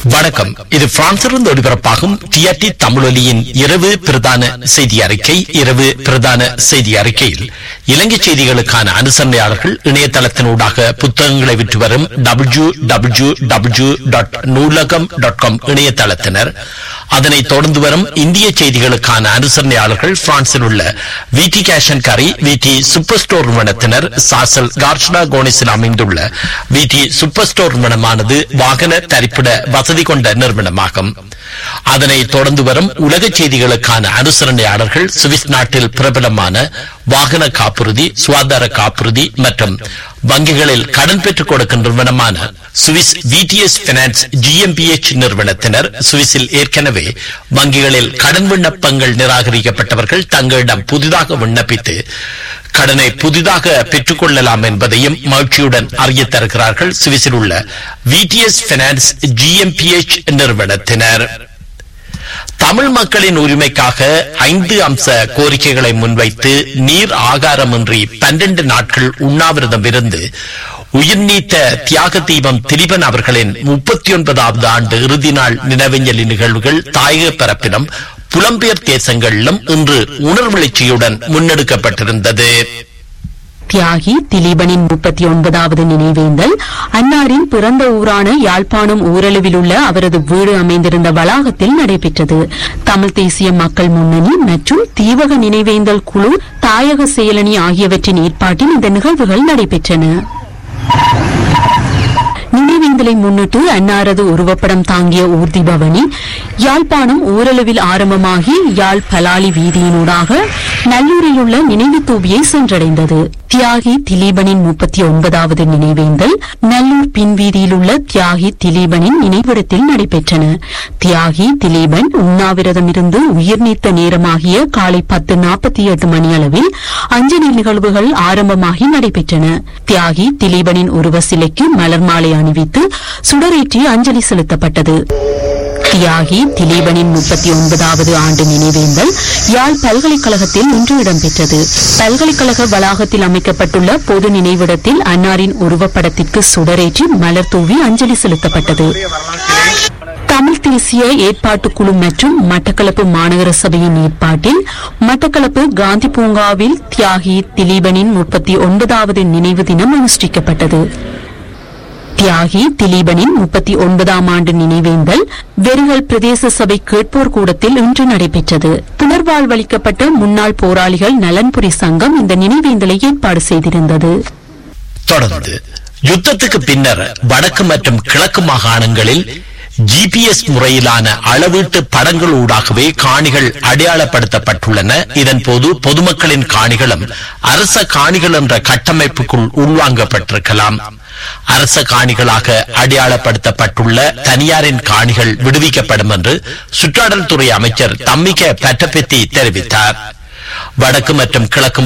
வணக்கம் இது பிரான்சிலிருந்து ஒளிபரப்பாகும் டிஆர்டி தமிழொலியின் இரவு பிரதான செய்தி அறிக்கை இரவு பிரதான செய்தி அறிக்கையில் இலங்கை செய்திகளுக்கான அனுசரணையாளர்கள் இணையதளத்தினூடாக புத்தகங்களை விற்று வரும் W W W dot Noolaham dot com இணையதளத்தினர் அதனைத் தொடர்ந்து வரும் இந்திய செய்திகளுக்கான அனுசரணையாளர்கள் பிரான்சில் உள்ள விடி கேஷன் கரி விடி சூப்பர் ஸ்டோர் நிறுவனத்தினர் சாசல் கார்ஷ்னா கோனிஸில் அமைந்துள்ள விடி சூப்பர் ஸ்டோர் நிறுவனமானது வாகன தரிப்பிட வசதி கொண்ட நிறுவனமாகும் அதனை தொடர்ந்து வரும் உலக செய்திகளுக்கான அனுசரணையாளர்கள் சுவிஸ் நாட்டில் பிரபலமான வாகன காப்புறுதி சுகாதார காப்புறுதி மற்றும் வங்கிகளில் கடன் பெற்றுக் கொடுக்கும் நிறுவனமான சுவிஸ் விடிஎஸ் பினான்ஸ் ஜிஎம்பிஎச் நிறுவனத்தினர் சுவிஸில் ஏற்கனவே வங்கிகளில் கடன் விண்ணப்பங்கள் நிராகரிக்கப்பட்டவர்கள் தங்களிடம் புதிதாக விண்ணப்பித்து கடனை புதிதாக பெற்றுக் கொள்ளலாம் என்பதையும் மகிழ்ச்சியுடன் அறிய தருகிறார்கள் சுவிஸில் உள்ள விடிஎஸ் பினான்ஸ் ஜிஎம்பிஎச் நிறுவனத்தினர் தமிழ் மக்களின் உரிமைக்காக ஐந்து அம்ச கோரிக்கைகளை முன்வைத்து நீர் ஆகாரமின்றி பன்னிரண்டு நாட்கள் உண்ணாவிரதம் இருந்து உயிர் நீத்த தியாக தீபம் திலீபன் அவர்களின் முப்பத்தி ஒன்பதாவது ஆண்டு இறுதி நாள் நினைவஞ்சலி நிகழ்வுகள் தாயக பரப்பிலும் புலம்பெயர் தேசங்களிலும் இன்று உணர்வெழுச்சியுடன் முன்னெடுக்கப்பட்டிருந்தது தியாகி திலீபனின் முப்பத்தி ஒன்பதாவது நினைவேந்தல் அன்னாரின் பிறந்த ஊரான யாழ்ப்பாணம் ஊரளவில் உள்ள அவரது வீடு அமைந்திருந்த வளாகத்தில் நடைபெற்றது தமிழ் தேசிய மக்கள் முன்னணி மற்றும் தீவக நினைவேந்தல் குழு தாயக செயலணி ஆகியவற்றின் ஏற்பாட்டில் இந்த நிகழ்வுகள் நடைபெற்றன நினைவேந்தலை முன்னிட்டு அன்னாரது உருவப்படம் தாங்கிய ஊர்தி பவனி யாழ்ப்பாணம் ஊரளவில் ஆரம்பமாகி யாழ் பலாலி வீதியினூடாக நல்லூரில் உள்ள நினைவு தூபியை சென்றடைந்தது தியாகி திலீபனின் முப்பத்தி ஒன்பதாவது நினைவேந்தல் நல்லூர் பின்வீதியில் உள்ள தியாகி திலீபனின் நினைவிடத்தில் நடைபெற்றன தியாகி திலீபன் உண்ணாவிரதம் இருந்து உயிர் நீத்த நேரமாகிய காலை பத்து நாற்பத்தி எட்டு மணி அளவில் அஞ்சலி நிகழ்வுகள் ஆரம்பமாகி நடைபெற்றன தியாகி திலீபனின் உருவ சிலைக்கு மலர் மாலை அணிவித்து சுடரேற்றி அஞ்சலி செலுத்தப்பட்டது தியாகி திலீபனின் முப்பத்தி ஒன்பதாவது ஆண்டு நினைவேந்தல் யாழ் பல்கலைக்கழகத்தில் இன்று இடம்பெற்றது பல்கலைக்கழக வளாகத்தில் அமைக்கப்பட்டுள்ள பொது நினைவிடத்தில் அன்னாரின் உருவப்படத்திற்கு சுடரேற்றி மலர் தூவி அஞ்சலி செலுத்தப்பட்டது தமிழ் தேசிய ஏற்பாட்டுக் குழு மற்றும் மட்டக்களப்பு மாநகர சபையின் ஏற்பாட்டில் மட்டக்களப்பு காந்தி பூங்காவில் தியாகி திலீபனின் முப்பத்தி ஒன்பதாவது நினைவு தினம் அனுஷ்டிக்கப்பட்டது தியாகி திலீபனின் முப்பத்தி ஒன்பதாம் ஆண்டு நினைவேந்தல் வெறுகல் பிரதேச சபை கேட்போர் கூடத்தில் இன்று நடைபெற்றது புனர்வாழ்வளிக்கப்பட்ட முன்னாள் போராளிகள் நலன்புரி சங்கம் இந்த நினைவேந்தலை ஏற்பாடு செய்திருந்தது தொடர்ந்து யுத்தத்துக்கு பின்னர் வடக்கு மற்றும் கிழக்கு மாகாணங்களில் ஜிபிஎஸ் முறையிலான அளவீட்டு படங்கள் ஊடாகவே காணிகள் அடையாளப்படுத்தப்பட்டுள்ளன இதன்போது பொதுமக்களின் காணிகளும் அரச காணிகள் என்ற கட்டமைப்புக்குள் உள்வாங்கப்பட்டிருக்கலாம் அரச காணிகளாக அடையாளப்படுத்தப்பட்டுள்ள தனியாரின் காணிகள் விடுவிக்கப்படும் என்று சுற்றாடல் துறை அமைச்சர் தம்மிக பட்டபெத்தி தெரிவித்தார் வடக்கு மற்றும் கிழக்கு